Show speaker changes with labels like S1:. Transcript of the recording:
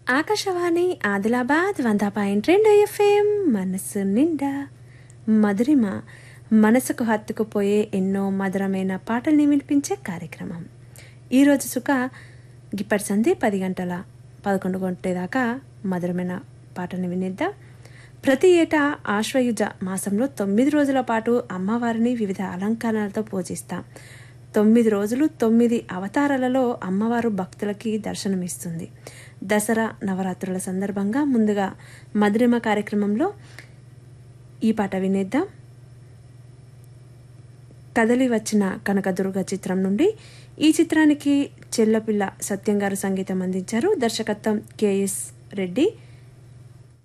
S1: ఆకాశవాణి ఆదిలాబాద్ వంద పాయింట్ రెండు ఎఫ్ఎం మనసు నిండా మధురిమ మనసుకు హత్తుకుపోయే ఎన్నో మధురమైన పాటల్ని వినిపించే కార్యక్రమం ఈరోజు సుఖ గిప్పటి సంధి పది గంటల పదకొండు గంటేదాకా మధురమైన పాటల్ని వినిద్దాం ప్రతి ఏటా ఆశ్వయుజ మాసంలో తొమ్మిది రోజుల పాటు అమ్మవారిని వివిధ అలంకరణలతో పూజిస్తాం తొమ్మిది రోజులు తొమ్మిది అవతారాలలో అమ్మవారు భక్తులకి దర్శనమిస్తుంది దసరా నవరాత్రుల సందర్భంగా ముందుగా మధురిమ కార్యక్రమంలో ఈ పాట వినేద్దాం కదలి వచ్చిన కనకదుర్గ చిత్రం నుండి ఈ చిత్రానికి చెల్లపిల్ల సత్యం గారు సంగీతం అందించారు దర్శకత్వం కెఎస్ రెడ్డి